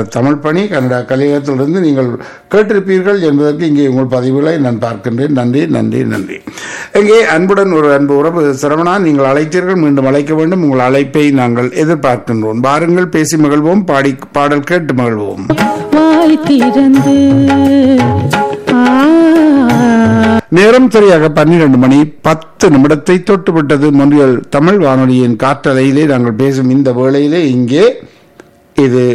தமிழ் பணி கனடா கலையகத்திலிருந்து நீங்கள் கேட்டிருப்பீர்கள் என்பதற்கு இங்கே உங்கள் பதிவுகளை நான் பார்க்கின்றேன் நன்றி நன்றி நன்றி இங்கே அன்புடன் ஒரு அன்பு உறவு சரவணா நீங்கள் அழைத்தீர்கள் மீண்டும் அழைக்க வேண்டும் உங்கள் அழைப்பை நாங்கள் எதிர்பார்க்கின்றோம் பாருங்கள் பேசி மகிழ்வோம் பாடி பாடல் கேட்டு மகிழ்வோம் வாய் திறந்து ஆ நேரம் சரியாக பன்னிரண்டு மணி பத்து நிமிடத்தை தொட்டுவிட்டது மொழியல் தமிழ் வானொலியின் காற்றலையிலே நாங்கள் பேசும் இந்த வேளையிலே இங்கே இது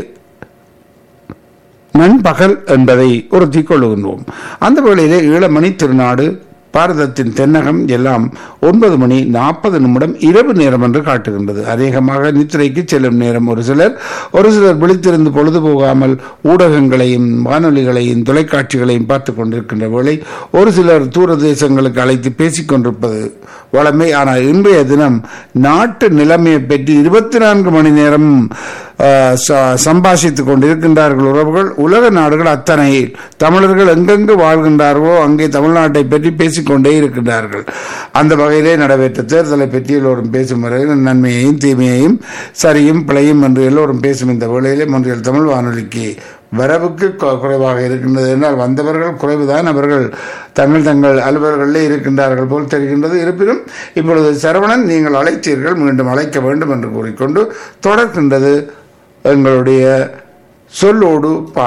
நண்பகல் என்பதை உறுத்திக் கொள்ளுகின்றோம் அந்த வேளையிலே ஈழமணி திருநாடு பாரதத்தின் தென்னகம் எல்லாம் ஒன்பது மணி நாற்பது நிமிடம் இரவு நேரம் என்று காட்டுகின்றது அநேகமாக நித்திரைக்கு செல்லும் நேரம் ஒரு சிலர் ஒரு சிலர் விழித்திருந்து பொழுது போகாமல் ஊடகங்களையும் வானொலிகளையும் தொலைக்காட்சிகளையும் பார்த்து கொண்டிருக்கின்ற வேளை ஒரு சிலர் தூர தேசங்களுக்கு அழைத்து பேசிக் கொண்டிருப்பது வளமை ஆனால் இன்றைய தினம் நாட்டு நிலைமையை பற்றி இருபத்தி நான்கு மணி நேரம் ஆஹ், ச- சம்பாஷித்துக் கொண்டிருக்கின்றார்கள் உறவுகள் உலக நாடுகள் அத்தனை தமிழர்கள் எங்கெங்கு வாழ்கின்றார்களோ அங்கே தமிழ்நாட்டை பற்றி பேசிக்கொண்டே இருக்கின்றார்கள் அந்த வகையிலே நடைபெற்ற தேர்தலை பற்றி எல்லோரும் பேசும் வரையில் நன்மையையும் தீமையையும் சரியும் பிழையும் என்று எல்லோரும் பேசும் இந்த வேளையிலே மொன்றியல் தமிழ் வானொலிக்கு வரவுக்கு கு- குறைவாக இருக்கின்றது என்றால் வந்தவர்கள் குறைவுதான் அவர்கள் தங்கள் தங்கள் அலுவலர்களிலே இருக்கின்றார்கள் போல் தெரிகின்றது இருப்பினும் இப்பொழுது சரவணன் நீங்கள் அழைத்தீர்கள் மீண்டும் அழைக்க வேண்டும் என்று கூறிக்கொண்டு தொடர்கின்றது எங்களுடைய சொல்லோடு பா